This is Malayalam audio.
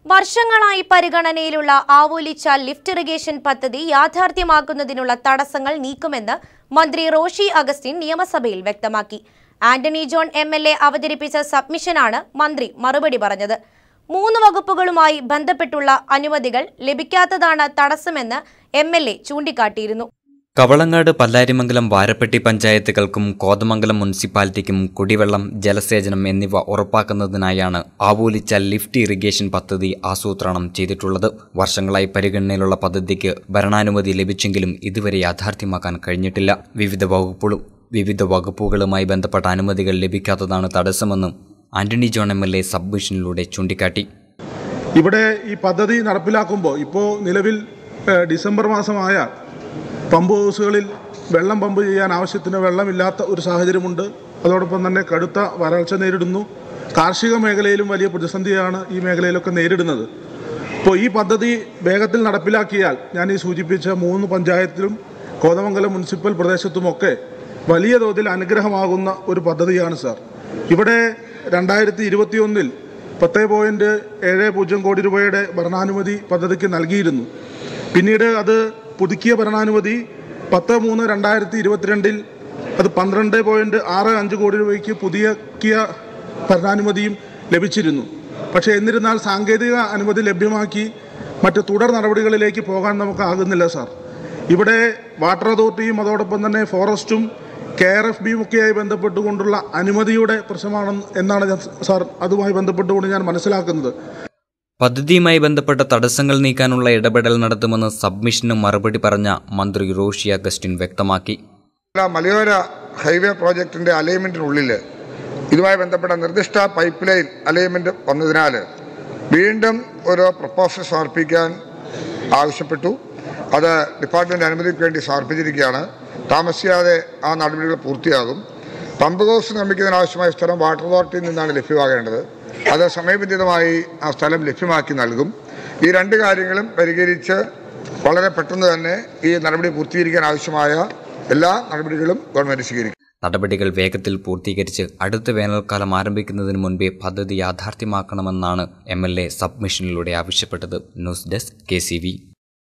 വർഷങ്ങളായി പരിഗണനയിലുള്ള ആവോലിച്ചാൽ ലിഫ്റ്റ് ഇറിഗേഷൻ പദ്ധതി യാഥാർത്ഥ്യമാക്കുന്നതിനുള്ള തടസ്സങ്ങൾ നീക്കുമെന്ന് മന്ത്രി റോഷി അഗസ്റ്റിൻ നിയമസഭയിൽ വ്യക്തമാക്കി Antony John M L A അവതരിപ്പിച്ച സബ്മിഷനാണ് മന്ത്രി മറുപടി പറഞ്ഞത് മൂന്ന് വകുപ്പുകളുമായി ബന്ധപ്പെട്ടുള്ള അനുമതികൾ ലഭിക്കാത്തതാണ് തടസ്സമെന്ന് എം എൽ എ ചൂണ്ടിക്കാട്ടിയിരുന്നു കവളങ്ങാട് പല്ലാരിമംഗലം വാരപ്പെട്ടി പഞ്ചായത്തുകൾക്കും കോതമംഗലം മുനിസിപ്പാലിറ്റിക്കും കുടിവെള്ളം ജലസേചനം എന്നിവ ഉറപ്പാക്കുന്നതിനായാണ് ആവൂലിച്ചാൽ ലിഫ്റ്റ് ഇറിഗേഷൻ പദ്ധതി ആസൂത്രണം ചെയ്തിട്ടുള്ളത് വർഷങ്ങളായി പരിഗണനയിലുള്ള പദ്ധതിക്ക് ഭരണാനുമതി ലഭിച്ചെങ്കിലും ഇതുവരെ യാഥാർത്ഥ്യമാക്കാൻ കഴിഞ്ഞിട്ടില്ല വിവിധ വകുപ്പുകളും വിവിധ വകുപ്പുകളുമായി ബന്ധപ്പെട്ട അനുമതികൾ ലഭിക്കാത്തതാണ് തടസ്സമെന്നും Antony John M L A സബ്മിഷനിലൂടെ ചൂണ്ടിക്കാട്ടി ഇവിടെ ഈ പദ്ധതി നടപ്പിലാക്കുമ്പോൾ ഇപ്പോൾ നിലവിൽ ഏഹ്, ഡിസംബർ മാസമായ പമ്പ് ഹൗസുകളിൽ വെള്ളം പമ്പ് ചെയ്യാൻ ആവശ്യത്തിന് വെള്ളമില്ലാത്ത ഒരു സാഹചര്യമുണ്ട് അതോടൊപ്പം തന്നെ കടുത്ത വരൾച്ച നേരിടുന്നു കാർഷിക മേഖലയിലും വലിയ പ്രതിസന്ധിയാണ് ഈ മേഖലയിലൊക്കെ നേരിടുന്നത് അപ്പോൾ ഈ പദ്ധതി വേഗത്തിൽ നടപ്പിലാക്കിയാൽ ഞാൻ ഈ സൂചിപ്പിച്ച മൂന്ന് പഞ്ചായത്തിലും കോതമംഗലം മുനിസിപ്പൽ പ്രദേശത്തുമൊക്കെ വലിയ തോതിൽ അനുഗ്രഹമാകുന്ന ഒരു പദ്ധതിയാണ് സാർ ഇവിടെ രണ്ടായിരത്തി ഇരുപത്തിയൊന്നിൽ പത്ത് പോയിൻറ്റ് ഏഴ് പൂജ്യം കോടി രൂപയുടെ ഭരണാനുമതി പദ്ധതിക്ക് നൽകിയിരുന്നു പിന്നീട് അത് പുതുക്കിയ ഭരണാനുമതി പത്ത് മൂന്ന് രണ്ടായിരത്തി ഇരുപത്തിരണ്ടിൽ അത് പന്ത്രണ്ട് പോയിൻറ്റ് ആറ് അഞ്ച് കോടി രൂപയ്ക്ക് പുതുക്കിയ ഭരണാനുമതിയും ലഭിച്ചിരുന്നു പക്ഷേ എന്നിരുന്നാൽ സാങ്കേതിക അനുമതി ലഭ്യമാക്കി മറ്റ് തുടർ നടപടികളിലേക്ക് പോകാൻ നമുക്ക് ആകുന്നില്ല സാർ ഇവിടെ വാട്ടർ അതോറിറ്റിയും അതോടൊപ്പം തന്നെ ഫോറസ്റ്റും കെ ആർ എഫ് ബിയും ഒക്കെയായി ബന്ധപ്പെട്ടുകൊണ്ടുള്ള അനുമതിയുടെ പ്രശ്നമാണ് എന്നാണ് ഞാൻ സാർ അതുമായി ബന്ധപ്പെട്ടുകൊണ്ട് ഞാൻ മനസ്സിലാക്കുന്നത് പദ്ധതിയുമായി ബന്ധപ്പെട്ട തടസ്സങ്ങൾ നീക്കാനുള്ള ഇടപെടൽ നടത്തുമെന്ന് സബ്മിഷന് മറുപടി പറഞ്ഞ മന്ത്രി റോഷി അഗസ്റ്റിൻ വ്യക്തമാക്കി അല്ല, മലയോര ഹൈവേ പ്രോജക്റ്റിൻ്റെ അലൈൻമെൻറ്റിനുള്ളിൽ ഇതുമായി ബന്ധപ്പെട്ട നിർദ്ദിഷ്ട പൈപ്പ് ലൈൻ അലൈൻമെൻറ്റ് വന്നതിനാൽ വീണ്ടും ഒരു പ്രപ്പോസൽ സമർപ്പിക്കാൻ ആവശ്യപ്പെട്ടു അത് ഡിപ്പാർട്ട്മെൻറ്റ് അനുമതിക്ക് വേണ്ടി സമർപ്പിച്ചിരിക്കുകയാണ് താമസിയാതെ ആ നടപടികൾ പൂർത്തിയാകും പമ്പ് ഹൗസ് നിർമ്മിക്കുന്നതിനാവശ്യമായ സ്ഥലം വാട്ടർ അതോറിറ്റിയിൽ നിന്നാണ് ലഭ്യമാകേണ്ടത് അത് സമയബന്ധിതമായി ആ സ്ഥലം ലഭ്യമാക്കി നൽകും ഈ രണ്ട് കാര്യങ്ങളും പരിഹരിച്ച് വളരെ പെട്ടെന്ന് തന്നെ ഈ നടപടി പൂർത്തീകരിക്കാൻ ആവശ്യമായ എല്ലാ നടപടികളും ഗവൺമെൻറ് സ്വീകരിക്കും നടപടികൾ വേഗത്തിൽ പൂർത്തീകരിച്ച് അടുത്ത വേനൽക്കാലം ആരംഭിക്കുന്നതിന് മുൻപേ പദ്ധതി യാഥാർത്ഥ്യമാക്കണമെന്നാണ് എം എൽ എ സബ്മിഷനിലൂടെ ആവശ്യപ്പെട്ടത് ന്യൂസ് ഡെസ്ക് കെ